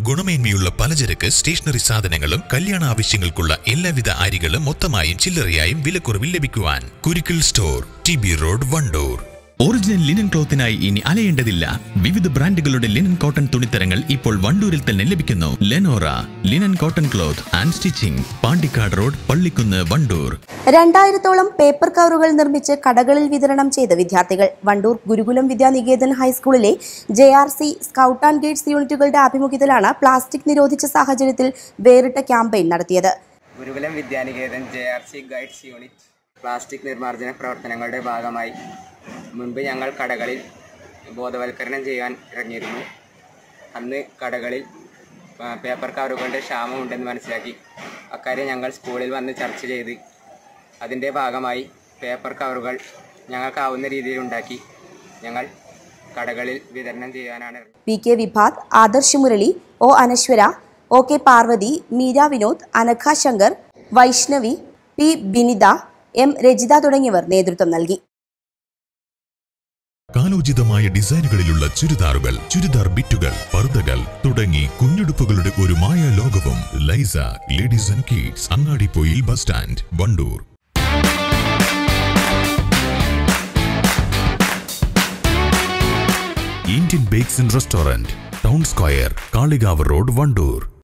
ഗുണമേന്മയുള്ള പലചരക്ക് സ്റ്റേഷനറി സാധനങ്ങളും കല്യാണ ആവശ്യങ്ങൾക്കുള്ള എല്ലാവിധ അരികളും മൊത്തമായും ചില്ലറയായും വിലക്കുറവിൽ ലഭിക്കുവാൻ Kurikkal store T B road Wandoor original linen ക്ലോത്തിനായി ഇനി അലയേണ്ടതില്ല വിവിധ ബ്രാൻഡുകളുടെ ലിനൻ കോട്ടൺ തുണിത്തരങ്ങൾ ഇപ്പോൾ വണ്ടൂരിൽ തന്നെ ലഭിക്കുന്നു Lenora linen cotton cloth and stitching Pandikkad road Pallikkunnu Wandoor രണ്ടായിരത്തോളം പേപ്പർ കവറുകൾ നിർമ്മിച്ച് കടകളിൽ വിതരണം ചെയ്ത വിദ്യാർത്ഥികൾ വണ്ടൂർ ഗുരുകുലം വിദ്യാനികേതൻ ഹൈസ്കൂളിലെ J R C scout and guides യൂണിറ്റുകളുടെ ആഭിമുഖ്യത്തിലാണ് പ്ലാസ്റ്റിക് നിരോധിച്ച സാഹചര്യത്തിൽ വേറിട്ട ക്യാമ്പയിൻ നടത്തിയത് Gurukulam Vidyaniketan J R C guides unit plastic നിർമ്മാർജ്ജന പ്രവർത്തനങ്ങളുടെ ഭാഗമായി മുൻപ് ഞങ്ങൾ കടകളിൽ ബോധവൽക്കരണം ചെയ്യാൻ ഇറങ്ങിയിരുന്നു അന്ന് കടകളിൽ ആ, പേപ്പർ കവറുകളുടെ ക്ഷാമം ഉണ്ടെന്ന് മനസ്സിലാക്കി അക്കാര്യം ഞങ്ങൾ സ്കൂളിൽ വന്ന് ചർച്ച ചെയ്ത് അതിൻ്റെ ഭാഗമായി പേപ്പർ കവറുകൾ ഞങ്ങൾക്കാവുന്ന രീതിയിൽ ഉണ്ടാക്കി ഞങ്ങൾ കടകളിൽ വിതരണം ചെയ്യാനാണ് ഇറങ്ങിയത്. P K Vibhath Adarsh Murali O Anaswara O K Parvathy Meera Vinod Anagha Shankar Vaishnavi P Binitha M Rajitha തുടങ്ങിയവർ നേതൃത്വം നൽകി കാലോചിതമായ ഡിസൈനുകളിലുള്ള ചുരിദാറുകൾ ചുരിദാർ ബിറ്റുകൾ പർദ്ദകൾ തുടങ്ങി കുഞ്ഞുടുപ്പുകളുടെ ഒരു മായ ലോകവും ലൈസ ladies and kids Angadippoyil bus stand Wandoor Indian bakes and restaurant town square Kalikavu road Wandoor